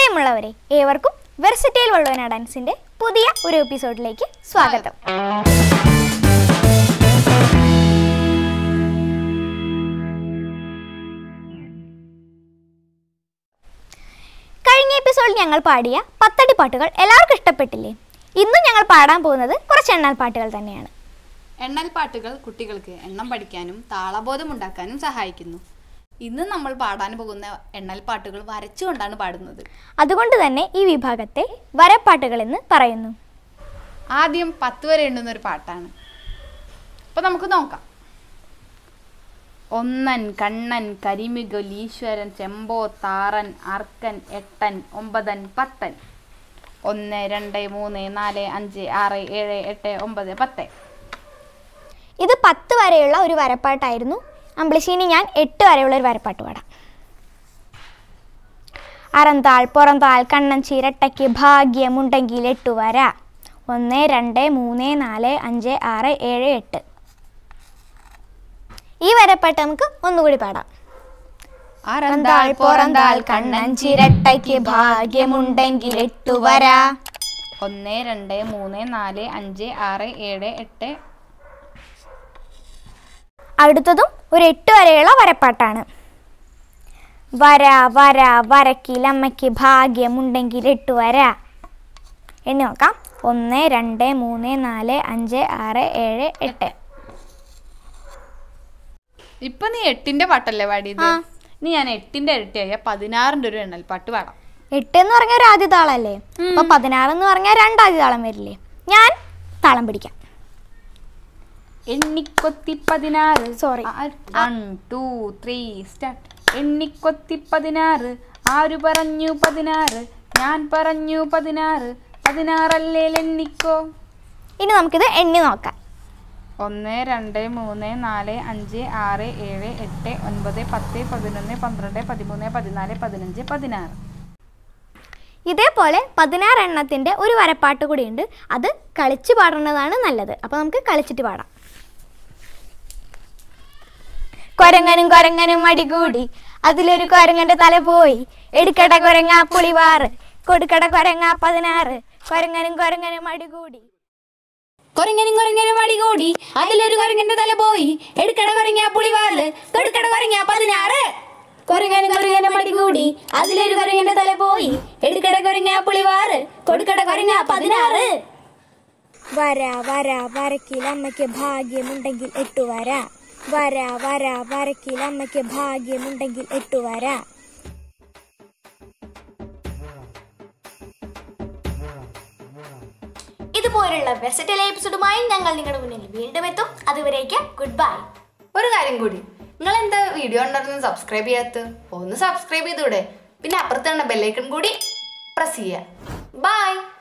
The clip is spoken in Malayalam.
പ്രിയമുള്ളവരെ ഏവർക്കും വെർസിറ്റൈൽ വള്ളുവന ഡാൻസിന്റെ പുതിയ ഒരു എപ്പിസോഡിലേക്ക് സ്വാഗതം കഴിഞ്ഞ എപ്പിസോഡിൽ ഞങ്ങൾ പാടിയ പത്തടി പാട്ടുകൾ എല്ലാവർക്കും ഇഷ്ടപ്പെട്ടില്ലേ ഇന്നും ഞങ്ങൾ പാടാൻ പോകുന്നത് കുറച്ച് എണ്ണാൽ പാട്ടുകൾ തന്നെയാണ് എണ്ണൽ പാട്ടുകൾ കുട്ടികൾക്ക് എണ്ണം പഠിക്കാനും താളബോധം ഉണ്ടാക്കാനും സഹായിക്കുന്നു ഇന്ന് നമ്മൾ പാടാൻ പോകുന്ന എണ്ണൽ പാട്ടുകൾ വരച്ചുകൊണ്ടാണ് പാടുന്നത് അതുകൊണ്ട് തന്നെ ഈ വിഭാഗത്തെ വരപ്പാട്ടുകൾ എന്ന് പറയുന്നു ആദ്യം പത്ത് വരെ എണ്ണുന്ന ഒരു പാട്ടാണ് അപ്പൊ നമുക്ക് നോക്കാം ഒന്നൻ കണ്ണൻ കരിമികൽ ഈശ്വരൻ ചെമ്പോ താറൻ അർക്കൻ എട്ടൻ ഒമ്പതൻ പത്തൻ ഒന്ന് രണ്ട് മൂന്ന് നാല് അഞ്ച് ആറ് ഏഴ് എട്ട് ഒമ്പത് പത്ത് ഇത് പത്ത് വരെയുള്ള ഒരു വരപ്പാട്ടായിരുന്നു അമ്പിളിശ്ശേനി ഞാൻ എട്ട് വരെയുള്ള ഒരു വരപ്പാട്ട് പാടാം അറന്താൾ പുറന്താൾ കണ്ണൻ ചിരട്ടയ്ക്ക് ഭാഗ്യമുണ്ടെങ്കിൽ എട്ടു വര ഒന്ന് രണ്ട് മൂന്ന് നാല് അഞ്ച് ആറ് ഏഴ് എട്ട് ഈ വരപ്പാട്ട് നമുക്ക് ഒന്നുകൂടി പാടാം അറന്താൾ പുറന്താൾ കണ്ണൻ ചിരട്ടയ്ക്ക് ഭാഗ്യമുണ്ടെങ്കിൽ എട്ടു വര ഒന്ന് രണ്ട് മൂന്ന് നാല് അഞ്ച് ആറ് ഏഴ് എട്ട് അടുത്തതും ഒരു എട്ട് വരെയുള്ള വരപ്പാട്ടാണ് വര വര വരക്കിൽ അമ്മയ്ക്ക് ഭാഗ്യമുണ്ടെങ്കിൽ എട്ട് വര എണ്ണി നോക്കാം ഒന്ന് രണ്ട് മൂന്ന് നാല് അഞ്ച് ആറ് ഏഴ് എട്ട് ഇപ്പൊ നീ എട്ടിന്റെ പാട്ടല്ലേ പാടിയത് ആ. ഇനി ഞാൻ എട്ടിന്റെ ഇരട്ടിയായ പതിനാറിന്റെ ഒരു എണ്ണൽ പാട്ട് പാടാം എട്ട് എന്ന് പറഞ്ഞ ഒരു ആദ്യ താളല്ലേ അപ്പൊ പതിനാറ് എന്ന് പറഞ്ഞാൽ രണ്ടാദ്യ താളം വരില്ലേ ഞാൻ താളം പിടിക്കാം എണ്ണിക്കൊത്തി പതിനാറ് Sorry. One two three start എണ്ണിക്കൊത്തി പതിനാറ് ആര് പറഞ്ഞു പതിനാറ് ഞാൻ പറഞ്ഞു പതിനാറ് പതിനാറല്ലേ എണ്ണിക്കോ ഇനി നമുക്കിത് എണ്ണി നോക്കാം ഒന്ന് രണ്ട് മൂന്ന് നാല് അഞ്ച് ആറ് ഏഴ് എട്ട് ഒൻപത് പത്ത് പതിനൊന്ന് പന്ത്രണ്ട് പതിമൂന്ന് പതിനാല് പതിനഞ്ച് പതിനാറ് ഇതേപോലെ പതിനാറ് എണ്ണത്തിന്റെ ഒരു വരപ്പാട്ട് കൂടിയുണ്ട് അത് കളിച്ച് പാടുന്നതാണ് നല്ലത് അപ്പൊ നമുക്ക് കളിച്ചിട്ട് പാടാം കൊരങ്ങനും കൊരങ്ങനും അടികൂടി അതിലൊരു കൊരങ്ങന്റെ തല പോയി എടുക്കട കൊരങ്ങ പുളിവാറ് കൊടുക്കട കൊരങ്ങ പതിനാറ് കൊരങ്ങനും കൊരങ്ങനും അടികൂടി കൊരങ്ങനും കൊരങ്ങനും അടികൂടി അതിലൊരു കൊരങ്ങന്റെ തല പോയി എടുക്കട കൊരങ്ങ പുളിവാല് കൊടുക്കട കൊരങ്ങ പതിനാറ് കൊരങ്ങനും കൊരങ്ങനും അടികൂടി അതിലൊരു കൊരങ്ങന്റെ തല പോയി എടുക്കട കൊരങ്ങ പുളിവാറ് കൊടുക്കട കൊരങ്ങ പതിനാറ് വര വര വരക്കിൽ അമ്മയ്ക്ക് ഭാഗ്യമുണ്ടെങ്കിൽ എട്ടു വര വര വര വരക്കിൽ അമ്മയ്ക്ക് ഭാഗ്യമുണ്ടെങ്കിൽ എട്ടു വര ഇതുപോലുള്ള വെസറ്റൽ എപ്പിസോഡുമായി ഞങ്ങൾ നിങ്ങളുടെ മുന്നിൽ വീണ്ടും എത്തും അതുവരേക്ക് ഗുഡ് ബൈ ഒരു കാര്യം കൂടി നിങ്ങൾ എന്താ വീഡിയോ ഉണ്ടായിരുന്നു സബ്സ്ക്രൈബ് ചെയ്യാത്ത ഒന്ന് സബ്സ്ക്രൈബ് ചെയ്തൂടെ പിന്നെ അപ്പുറത്ത് കണ്ട ബെല്ലൈക്കൺ കൂടി പ്രസ് ചെയ്യുക ബൈ